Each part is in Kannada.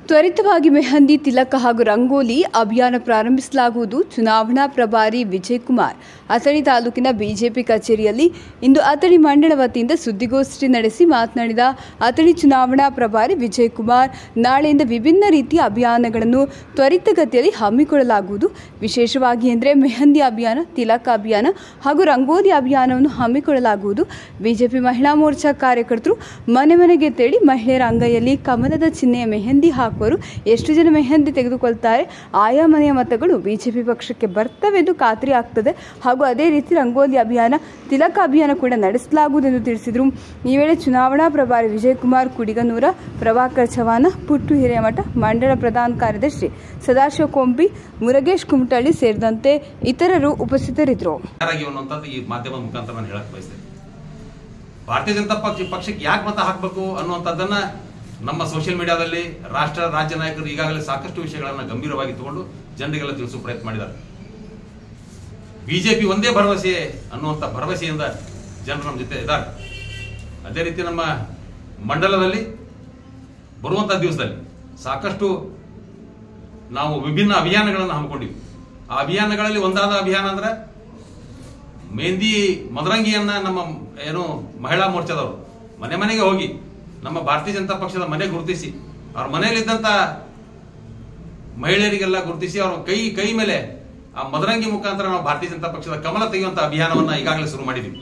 ತ್ವರಿತವಾಗಿ ಮೆಹಂದಿ ತಿಲಕ ಹಾಗೂ ರಂಗೋಲಿ ಅಭಿಯಾನ ಪ್ರಾರಂಭಿಸಲಾಗುವುದು ಚುನಾವಣಾ ಪ್ರಭಾರಿ ವಿಜಯ್ ಕುಮಾರ್ ಅಥಣಿ ತಾಲೂಕಿನ ಬಿಜೆಪಿ ಕಚೇರಿಯಲ್ಲಿ ಇಂದು ಅಥಣಿ ಮಂಡಳ ವತಿಯಿಂದ ಸುದ್ದಿಗೋಷ್ಠಿ ನಡೆಸಿ ಮಾತನಾಡಿದ ಅಥಣಿ ಚುನಾವಣಾ ಪ್ರಭಾರಿ ವಿಜಯ್ ಕುಮಾರ್ ನಾಳೆಯಿಂದ ವಿಭಿನ್ನ ರೀತಿಯ ಅಭಿಯಾನಗಳನ್ನು ತ್ವರಿತಗತಿಯಲ್ಲಿ ಹಮ್ಮಿಕೊಳ್ಳಲಾಗುವುದು ವಿಶೇಷವಾಗಿ ಎಂದರೆ ಮೆಹಂದಿ ಅಭಿಯಾನ ತಿಲಕ ಅಭಿಯಾನ ಹಾಗೂ ರಂಗೋಲಿ ಅಭಿಯಾನವನ್ನು ಹಮ್ಮಿಕೊಳ್ಳಲಾಗುವುದು ಬಿಜೆಪಿ ಮಹಿಳಾ ಮೋರ್ಚಾ ಕಾರ್ಯಕರ್ತರು ಮನೆ ಮನೆಗೆ ತೆರಳಿ ಮಹಿಳೆಯರ ಅಂಗೈಯಲ್ಲಿ ಕಮಲದ ಚಿಹ್ನೆಯ ಮೆಹಂದಿ ಹಾಕುವರು ಎಷ್ಟು ಜನ ಮೆಹಂದಿ ತೆಗೆದುಕೊಳ್ತಾರೆ ಆಯಾ ಮನೆಯ ಮತಗಳು ಬಿಜೆಪಿ ಪಕ್ಷಕ್ಕೆ ಬರ್ತವೆಂದು ಖಾತ್ರಿ ಆಗ್ತದೆ ಹಾಗೂ ಅದೇ ರೀತಿ ರಂಗೋಲಿ ಅಭಿಯಾನ ತಿಲಕ ಅಭಿಯಾನ ಕೂಡ ನಡೆಸಲಾಗುವುದೆಂದು ತಿಳಿಸಿದರು ಈ ವೇಳೆ ಚುನಾವಣಾ ಪ್ರಭಾರಿ ವಿಜಯಕುಮಾರ್ ಕುಡಿಗನೂರ ಪ್ರಭಾಕರ್ ಚವಾನ ಪುಟ್ಟು ಹಿರೇಮಠ ಮಂಡಳ ಪ್ರಧಾನ ಕಾರ್ಯದರ್ಶಿ ಸದಾಶಿವ ಕೊಂಬಿ ಮುರುಗೇಶ್ ಕುಮಟಳ್ಳಿ ಸೇರಿದಂತೆ ಇತರರು ಉಪಸ್ಥಿತರಿದ್ದರು ಯಾರಾಗಿ ಅನ್ನುವಂಥದ್ದು ಈ ಮಾಧ್ಯಮದ ಮುಖಾಂತರ ನಾನು ಹೇಳಕ್ ಬಯಸ್ತೇನೆ ಭಾರತೀಯ ಜನತಾ ಪಕ್ಷ ಪಕ್ಷಕ್ಕೆ ಯಾಕೆ ಮತ ಹಾಕಬೇಕು ಅನ್ನುವಂಥದ್ದನ್ನ ನಮ್ಮ ಸೋಷಿಯಲ್ ಮೀಡಿಯಾದಲ್ಲಿ ರಾಷ್ಟ್ರ ರಾಜ್ಯ ನಾಯಕರು ಈಗಾಗಲೇ ಸಾಕಷ್ಟು ವಿಷಯಗಳನ್ನ ಗಂಭೀರವಾಗಿ ತಗೊಂಡು ಜನರಿಗೆಲ್ಲ ತಿಳಿಸುವ ಪ್ರಯತ್ನ ಮಾಡಿದ್ದಾರೆ ಬಿಜೆಪಿ ಒಂದೇ ಭರವಸೆ ಅನ್ನುವಂಥ ಭರವಸೆಯಿಂದ ಜನರು ನಮ್ಮ ಜೊತೆ ಇದ್ದಾರೆ ಅದೇ ರೀತಿ ನಮ್ಮ ಮಂಡಲದಲ್ಲಿ ಬರುವಂಥ ದಿವಸದಲ್ಲಿ ಸಾಕಷ್ಟು ನಾವು ವಿಭಿನ್ನ ಅಭಿಯಾನಗಳನ್ನು ಹಮ್ಮಿಕೊಂಡಿವಿ ಆ ಅಭಿಯಾನಗಳಲ್ಲಿ ಒಂದಾದ ಅಭಿಯಾನ ಅಂದ್ರೆ ಮೆಹಂದಿ ಮದರಂಗಿಯನ್ನ ನಮ್ಮ ಏನು ಮಹಿಳಾ ಮೋರ್ಚಾದವರು ಮನೆ ಮನೆಗೆ ಹೋಗಿ ನಮ್ಮ ಭಾರತೀಯ ಜನತಾ ಪಕ್ಷದ ಮನೆ ಗುರುತಿಸಿ ಅವ್ರ ಮನೆಯಲ್ಲಿದ್ದಂತ ಮಹಿಳೆಯರಿಗೆಲ್ಲ ಗುರುತಿಸಿ ಅವ್ರ ಕೈ ಕೈ ಮೇಲೆ ಆ ಮದರಂಗಿ ಮುಖಾಂತರ ನಾವು ಭಾರತೀಯ ಜನತಾ ಪಕ್ಷದ ಕಮಲ ತೆಗೆಯುವಂತ ಅಭಿಯಾನವನ್ನ ಈಗಾಗಲೇ ಶುರು ಮಾಡಿದ್ವಿ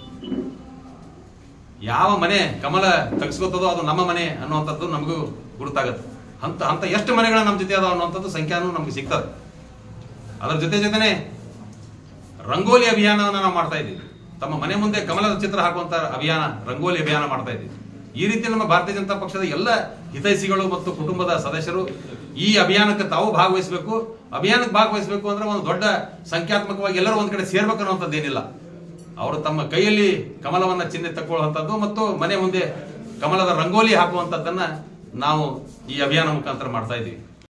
ಯಾವ ಮನೆ ಕಮಲ ತೆಗೆಸ್ಕೊತದೋ ಅದು ನಮ್ಮ ಮನೆ ಅನ್ನುವಂಥದ್ದು ನಮಗೂ ಗುರುತಾಗತ್ತೆ ಅಂತ ಅಂತ ಎಷ್ಟು ಮನೆಗಳ ನಮ್ಮ ಜೊತೆ ಅದಾವ ಅನ್ನುವಂಥದ್ದು ಸಂಖ್ಯಾನು ನಮ್ಗೆ ಸಿಗ್ತದೆ ಅದರ ಜೊತೆ ಜೊತೆನೆ ರಂಗೋಲಿ ಅಭಿಯಾನವನ್ನು ನಾವು ಮಾಡ್ತಾ ಇದ್ದೀವಿ ತಮ್ಮ ಮನೆ ಮುಂದೆ ಕಮಲದ ಚಿತ್ರ ಹಾಕುವಂತ ಅಭಿಯಾನ ರಂಗೋಲಿ ಅಭಿಯಾನ ಮಾಡ್ತಾ ಇದ್ದೀವಿ ಈ ರೀತಿ ನಮ್ಮ ಭಾರತೀಯ ಜನತಾ ಪಕ್ಷದ ಎಲ್ಲ ಹಿತೈಷಿಗಳು ಮತ್ತು ಕುಟುಂಬದ ಸದಸ್ಯರು ಈ ಅಭಿಯಾನಕ್ಕೆ ತಾವು ಭಾಗವಹಿಸಬೇಕು ಅಭಿಯಾನಕ್ಕೆ ಭಾಗವಹಿಸಬೇಕು ಅಂದ್ರೆ ಒಂದು ದೊಡ್ಡ ಸಂಖ್ಯಾತ್ಮಕವಾಗಿ ಎಲ್ಲರೂ ಒಂದ್ ಕಡೆ ಸೇರ್ಬೇಕು ಅನ್ನುವಂಥದ್ದು ಏನಿಲ್ಲ ಅವರು ತಮ್ಮ ಕೈಯಲ್ಲಿ ಕಮಲವನ್ನ ಚಿಹ್ನೆ ತಕ್ಕೊಳ್ಳುವಂಥದ್ದು ಮತ್ತು ಮನೆ ಮುಂದೆ ಕಮಲದ ರಂಗೋಲಿ ಹಾಕುವಂಥದ್ದನ್ನ ನಾವು ಈ ಅಭಿಯಾನ ಮುಖಾಂತರ ಮಾಡ್ತಾ ಇದ್ದೀವಿ